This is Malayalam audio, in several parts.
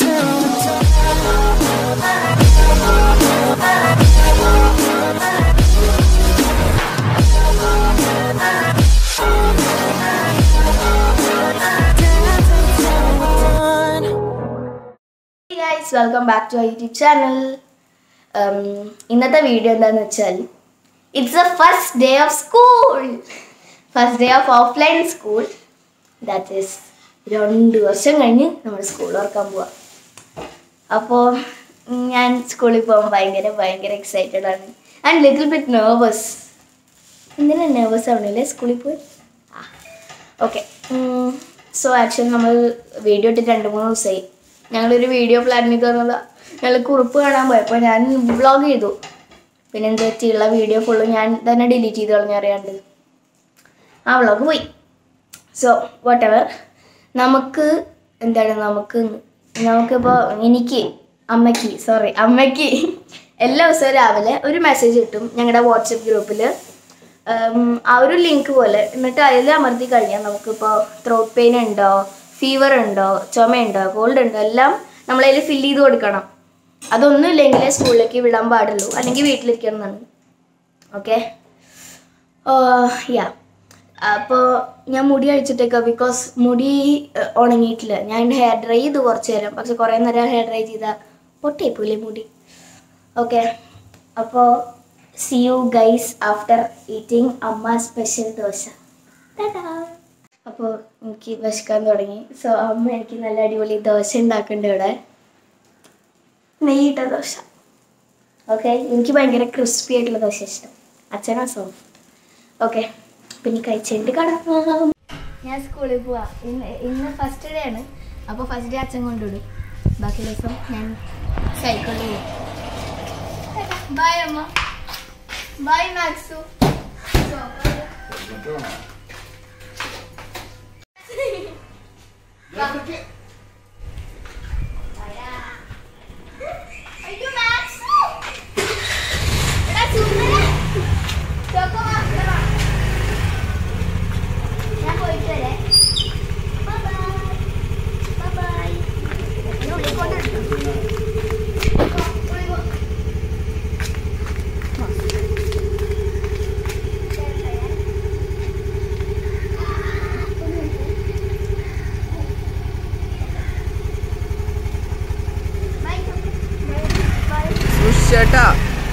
guys welcome back to YouTube channel ഇന്നത്തെ വീഡിയോ എന്താന്ന് വെച്ചാൽ it's a first day of school first day of offline school that is രണ്ട് വർഷം കഴിഞ്ഞ് നമ്മൾ സ്കൂൾ തുറക്കാൻ പോവാം അപ്പോൾ ഞാൻ സ്കൂളിൽ പോകാൻ ഭയങ്കര ഭയങ്കര എക്സൈറ്റഡ് ആണ് ആൻഡ് ലിറ്റിൽ ബിറ്റ് നെർവസ് എന്തിനാ നെർവസ് ആവണില്ലേ സ്കൂളിൽ പോയി ആ ഓക്കെ സോ ആക്ച്വലി നമ്മൾ വീഡിയോ ഇട്ടിട്ട് രണ്ട് മൂന്ന് ദിവസമായി ഞങ്ങളൊരു വീഡിയോ പ്ലാൻ ചെയ്ത് തന്നതാ ഞങ്ങൾ കുറിപ്പ് കാണാൻ പോയപ്പോൾ ഞാൻ വ്ളോഗ് ചെയ്തു പിന്നെ എന്ത് പറ്റിയുള്ള വീഡിയോ ഫുള്ള് ഞാൻ തന്നെ ഡിലീറ്റ് ചെയ്ത് കളഞ്ഞ അറിയാണ്ട് ആ വ്ളോഗ് പോയി സോ വാട്ട് എവർ നമുക്ക് എന്താണ് നമുക്ക് നമുക്കിപ്പോൾ എനിക്ക് അമ്മയ്ക്ക് സോറി അമ്മയ്ക്ക് എല്ലാ ദിവസവും രാവിലെ ഒരു മെസ്സേജ് കിട്ടും ഞങ്ങളുടെ വാട്സപ്പ് ഗ്രൂപ്പിൽ ആ ഒരു ലിങ്ക് പോലെ എന്നിട്ട് അതിൽ അമർത്തി കഴിഞ്ഞാൽ നമുക്കിപ്പോൾ ത്രോട്ട് പെയിൻ ഉണ്ടോ ഫീവർ ഉണ്ടോ ചുമയുണ്ടോ കോൾഡ് ഉണ്ടോ എല്ലാം നമ്മളതിൽ ഫില്ല് ചെയ്ത് കൊടുക്കണം അതൊന്നും ഇല്ലെങ്കിൽ സ്കൂളിലേക്ക് വിടാൻ പാടുള്ളൂ അല്ലെങ്കിൽ വീട്ടിലിരിക്കണം എന്നാണ് ഓക്കെ യാ അപ്പോൾ ഞാൻ മുടി അഴിച്ചിട്ടേക്ക ബിക്കോസ് മുടി ഏഹ്, ഉണങ്ങിയിട്ടില്ല ഞാൻ ഹെയർ ഡ്രൈ ചെയ്തു കുറച്ച് നേരം പക്ഷെ കുറേ നേരം ഹെയർ ഡ്രൈ ചെയ്താൽ പൊട്ടിപ്പോയില്ലേ മുടി ഓക്കെ അപ്പോൾ see you guys after eating അമ്മ സ്പെഷ്യൽ ദോശ അപ്പോൾ എനിക്ക് വിശക്കാൻ തുടങ്ങി സോ അമ്മ എനിക്ക് നല്ല അടിപൊളി ദോശ ഉണ്ടാക്കുന്നുണ്ട് ഇവിടെ നെയ്യിട്ട ദോശ ഓക്കെ എനിക്ക് ഭയങ്കര ക്രിസ്പി ആയിട്ടുള്ള ദോശ ഇഷ്ടം അച്ഛനാ സോഫ് ഓക്കെ പിന്നെ കഴിച്ചിട്ട് കടക്കാം ഞാൻ സ്കൂളിൽ പോവാ ഇന്ന് ഇന്ന് ഫസ്റ്റ് ഡേ ആണ് അപ്പോൾ ഫസ്റ്റ് ഡേ അച്ഛൻ കൊണ്ടുവിടും ബാക്കി ദിവസം ഞാൻ സൈക്കിളിൽ പോകും ബൈ അമ്മ ബൈ മാക്സു അയ്യോ മാക്സു എടാ സുന്ദര ചോക്കോ മാക്സു ഞാൻ പോയിട്ട് വരെ ബൈ ബൈ എന്നെ വിളിക്കൊണ്ടിരുന്നു ചേട്ടാ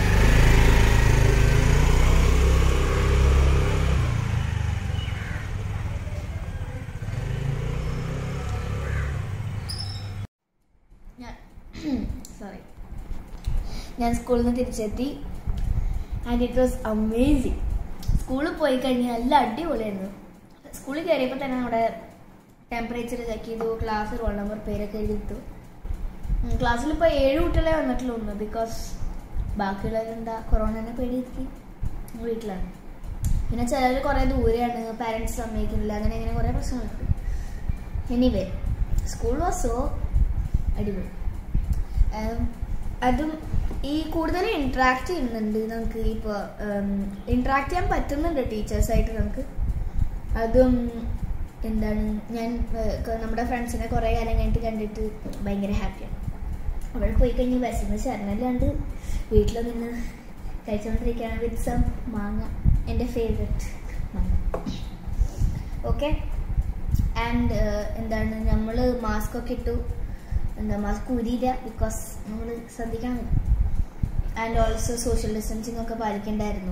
ഞാൻ സോറി ഞാൻ സ്കൂളിൽ നിന്ന് തിരിച്ചെത്തി ആൻഡ് ഇറ്റ് വാസ് അമേസിങ് സ്കൂളിൽ പോയി കഴിഞ്ഞാൽ നല്ല അടിപൊളിയായിരുന്നു സ്കൂളിൽ കയറിയപ്പോൾ തന്നെ നമ്മുടെ ടെമ്പറേച്ചർ ചെക്ക് ചെയ്തു ക്ലാസ് റോൾ നമ്പർ പേരൊക്കെ എഴുതിയിട്ടു ക്ലാസ്സിൽ ഇപ്പോൾ ഏഴ് കുട്ടികളെ വന്നിട്ടുള്ളൂ ഒന്ന് ബിക്കോസ് ബാക്കിയുള്ളവരെന്താ കൊറോണനെ പേടിയിരിക്കും വീട്ടിലാണ് പിന്നെ ചിലർ കുറേ ദൂരെയാണ് പാരൻസ് സമ്മതിക്കുന്നില്ല അങ്ങനെ അങ്ങനെ കുറേ പ്രശ്നങ്ങളുണ്ട് എനിവേ സ്കൂൾ വാസ് സോ അടിപൊളി ഉം, അതും ഈ കൂടുതൽ ഇൻട്രാക്ട് ചെയ്യുന്നുണ്ട് നമുക്ക് ഇപ്പോൾ ഇൻട്രാക്ട് ചെയ്യാൻ പറ്റുന്നുണ്ട് ടീച്ചേഴ്സായിട്ട് നമുക്ക് അതും എന്താണ് ഞാൻ ഏർ, ക- നമ്മുടെ ഫ്രണ്ട്സിനെ കുറേ കാലം കഴിഞ്ഞിട്ട് കണ്ടിട്ട് ഭയങ്കര ഹാപ്പിയാണ് അവിടെ പോയി കഴിഞ്ഞ് വിശന്ന് ശരണല്ലാണ്ട് വീട്ടിൽ നിന്ന് കഴിച്ചുകൊണ്ടിരിക്കുകയാണ് വിത്ത് സം മാങ്ങ എൻ്റെ ഫേവററ്റ് മാങ്ങ ഓക്കെ ആൻഡ് എന്താണ് നമ്മൾ മാസ്ക് ഒക്കെ ഇട്ടു എന്താ മാസ്ക് ഊരിയില്ല ബിക്കോസ് നമ്മൾ ശ്രദ്ധിക്കണം ആൻഡ് ഓൾസോ സോഷ്യൽ ഡിസ്റ്റൻസിങ് ഒക്കെ പാലിക്കണ്ടായിരുന്നു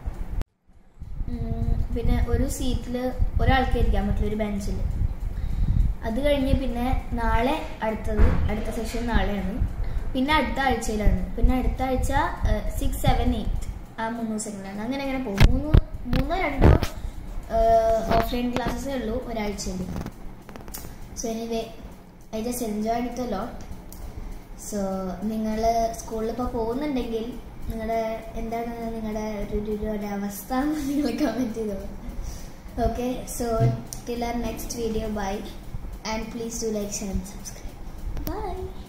ഉം, പിന്നെ ഒരു സീറ്റിൽ ഒരാൾക്ക് ഇരിക്കാൻ പറ്റില്ല ഒരു ബെഞ്ചിൽ അത് കഴിഞ്ഞ് പിന്നെ നാളെ അടുത്തത് അടുത്ത സെഷൻ നാളെയാണ് പിന്നെ അടുത്ത ആഴ്ചയിലാണ് പിന്നെ അടുത്ത ആഴ്ച സിക്സ് സെവൻ എയ്റ്റ് ആ മൂന്ന് ദിവസങ്ങളിലാണ് അങ്ങനെ അങ്ങനെ പോകും മൂന്ന് മൂന്നോ രണ്ടോ ഓഫ്ലൈൻ ക്ലാസ്സസേ ഉള്ളൂ ഒരാഴ്ചയിൽ so anyway I just enjoy it lot so നിങ്ങൾ സ്കൂളിൽ ഇപ്പോൾ പോകുന്നുണ്ടെങ്കിൽ നിങ്ങളുടെ എന്താണ് നിങ്ങളുടെ ഒരു ഒരു ഒരു അവസ്ഥ എന്ന് നിങ്ങൾ കമൻറ്റ് ചെയ്തോളൂ okay so till our next video bye and please do like share and subscribe by